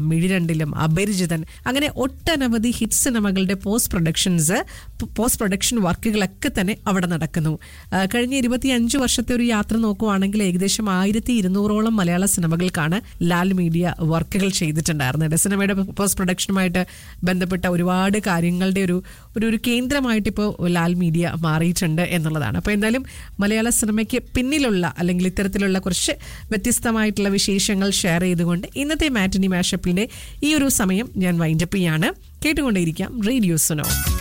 മിഴിരണ്ടിലും അപരിചിതൻ അങ്ങനെ ഒട്ടനവധി ഹിറ്റ് സിനിമകളുടെ പോസ്റ്റ് പ്രൊഡക്ഷൻസ് പോസ്റ്റ് പ്രൊഡക്ഷൻ വർക്കുകളൊക്കെ തന്നെ അവിടെ നടക്കുന്നു ആ, കഴിഞ്ഞ ഇരുപത്തിയഞ്ച് വർഷത്തെ ഒരു യാത്ര നോക്കുവാണെങ്കിൽ ഏകദേശം ആയിരത്തി ഇരുന്നൂറോളം മലയാള സിനിമകൾക്കാണ് ലാൽ മീഡിയ വർക്കുകൾ ചെയ്തിട്ടുണ്ടായിരുന്നത് സിനിമയുടെ പോസ്റ്റ് പ്രൊഡക്ഷനുമായിട്ട് ബന്ധപ്പെട്ട ഒരുപാട് കാര്യങ്ങളുടെ ഒരു ഒരു ഒരു കേന്ദ്രമായിട്ട് ഇപ്പോൾ ലാൽ മീഡിയ മാറിയിട്ടുണ്ട് എന്നുള്ളതാണ് അപ്പോൾ എന്തായാലും മലയാള സിനിമയ്ക്ക് പിന്നിലുള്ള അല്ലെങ്കിൽ ഇത്തരത്തിലുള്ള കുറച്ച് വ്യത്യസ്തമായിട്ടുള്ള വിശേഷങ്ങൾ ഷെയർ ചെയ്തുകൊണ്ട് ഇന്നത്തെ മാറ്റിനി മാഷപ്പിന്റെ ഈ ഒരു സമയം ഞാൻ വൈൻഡപ്പ് ചെയ്യാണ് കേട്ടുകൊണ്ടേയിരിക്കാം റേഡിയോ സുനോ